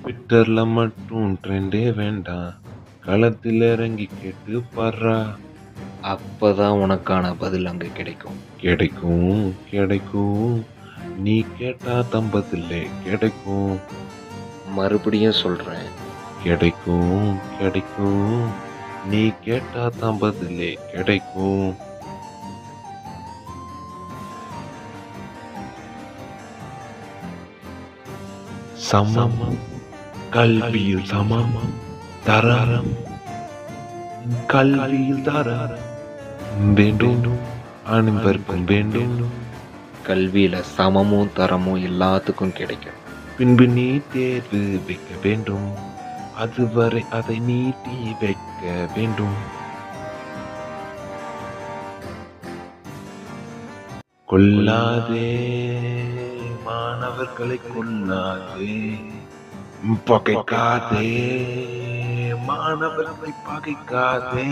ட்விட்டர்ல மட்டும் ட்ரெண்டே வேண்டாம் களத்தில் இறங்கி கேட்டு பாடுறா அப்பதான் உனக்கான பதில் அங்கே கிடைக்கும் கிடைக்கும் கிடைக்கும் நீ கேட்டா தம்பதில்லை கிடைக்கும் மறுபடியும் சொல்கிறேன் கிடைக்கும் கிடைக்கும் நீ கேட்டா தம்பதில்லை கிடைக்கும் சமம் கல்வியில் சமம் தரம் கல்வியில் தரம் வேண்டும் அனைவருக்கும் வேண்டும் கல்வியில் சமமும் தரமும் எல்லாத்துக்கும் கிடைக்கும் பின்பு நீ தேர்வு வைக்க வேண்டும் அதுவரை அதை நீட்டி வைக்க வேண்டும் கொல்லாதே மாணவர்களை கொல்லாதே பகைக்காதே மாணவர்களை பகைக்காதே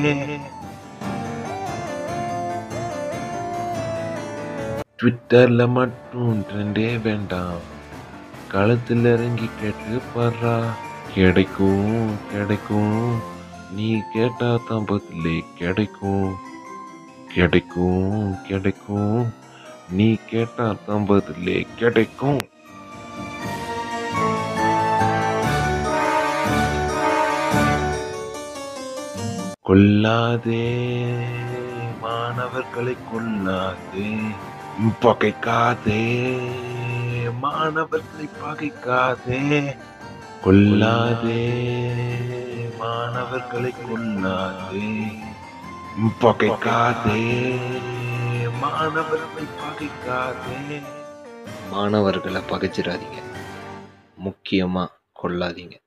ட்விட்டர்ல மட்டும் ட்ரெண்டே வேண்டாம் களத்தில் இறங்கி கேட்டு பாடுறா கிடைக்கும் கிடைக்கும் நீ கேட்டா தான் பதிலே கிடைக்கும் கிடைக்கும் கிடைக்கும் நீ கேட்டா தான் பதிலே கிடைக்கும் கொல்லாதே மாணவர்களை கொல்லாதே பகைக்காதே மாணவர்களை பகைக்காதே கொல்லாதே மாணவர்களை கொல்லாதே பகைக்காதே மாணவர்களை பகைக்காதே மாணவர்களை பகைச்சிடாதீங்க முக்கியமாக கொல்லாதீங்க